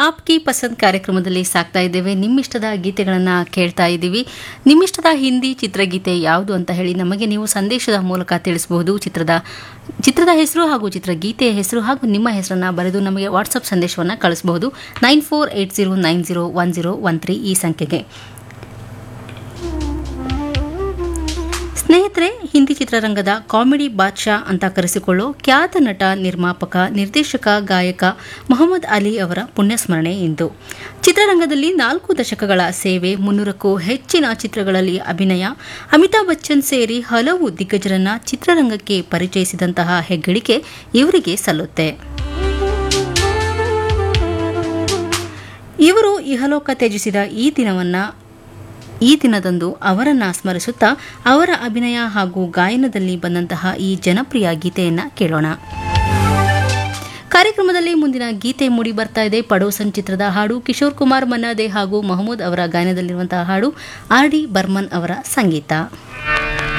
ಆಪ್ಕಿ ಪಸಂದ್ ಕಾರ್ಯಕ್ರಮದಲ್ಲಿ ಸಾಕ್ತಾ ಇದ್ದೇವೆ ನಿಮ್ಮಿಷ್ಟದ ಗೀತೆಗಳನ್ನು ಕೇಳ್ತಾ ಇದ್ದೀವಿ ನಿಮ್ಮಿಷ್ಟದ ಹಿಂದಿ ಚಿತ್ರಗೀತೆ ಯಾವುದು ಅಂತ ಹೇಳಿ ನಮಗೆ ನೀವು ಸಂದೇಶದ ಮೂಲಕ ತಿಳಿಸಬಹುದು ಚಿತ್ರದ ಚಿತ್ರದ ಹೆಸರು ಹಾಗೂ ಚಿತ್ರಗೀತೆಯ ಹೆಸರು ಹಾಗೂ ನಿಮ್ಮ ಹೆಸರನ್ನು ಬರೆದು ನಮಗೆ ವಾಟ್ಸಪ್ ಸಂದೇಶವನ್ನು ಕಳಿಸಬಹುದು nine four eight zero nine zero one zero one three ಈ ಸಂಖ್ಯೆಗೆ ಸ್ನೇಹಿತರೆ ಹಿಂದಿ ಚಿತ್ರರಂಗದ ಕಾಮಿಡಿ ಬಾದ್ಶಾ ಅಂತ ಕರೆಸಿಕೊಳ್ಳೋ ಖ್ಯಾತ ನಟ ನಿರ್ಮಾಪಕ ನಿರ್ದೇಶಕ ಗಾಯಕ ಮೊಹಮ್ಮದ್ ಅಲಿ ಅವರ ಪುಣ್ಯಸ್ಮರಣೆ ಇಂದು ಚಿತ್ರರಂಗದಲ್ಲಿ ನಾಲ್ಕು ದಶಕಗಳ ಸೇವೆ ಮುನ್ನೂರಕ್ಕೂ ಹೆಚ್ಚಿನ ಚಿತ್ರಗಳಲ್ಲಿ ಅಭಿನಯ ಅಮಿತಾಬ್ ಬಚ್ಚನ್ ಸೇರಿ ಹಲವು ದಿಗ್ಗಜರನ್ನ ಚಿತ್ರರಂಗಕ್ಕೆ ಪರಿಚಯಿಸಿದಂತಹ ಹೆಗ್ಗಳಿಕೆ ಇವರಿಗೆ ಸಲ್ಲುತ್ತೆ ಇವರು ಇಹಲೋಕ ತ್ಯಜಿಸಿದ ಈ ದಿನವನ್ನ ಈ ದಿನದಂದು ಅವರನ್ನ ಸ್ಮರಿಸುತ್ತಾ ಅವರ ಅಭಿನಯ ಹಾಗೂ ಗಾಯನದಲ್ಲಿ ಬಂದಂತಹ ಈ ಜನಪ್ರಿಯ ಗೀತೆಯನ್ನ ಕೇಳೋಣ ಕಾರ್ಯಕ್ರಮದಲ್ಲಿ ಮುಂದಿನ ಗೀತೆ ಮೂಡಿ ಬರ್ತಾ ಇದೆ ಪಡೋಸನ್ ಚಿತ್ರದ ಹಾಡು ಕಿಶೋರ್ ಕುಮಾರ್ ಮನ್ನಾದೆ ಹಾಗೂ ಮಹಮೂದ್ ಅವರ ಗಾಯನದಲ್ಲಿರುವಂತಹ ಹಾಡು ಆರ್ ಡಿ ಬರ್ಮನ್ ಅವರ ಸಂಗೀತ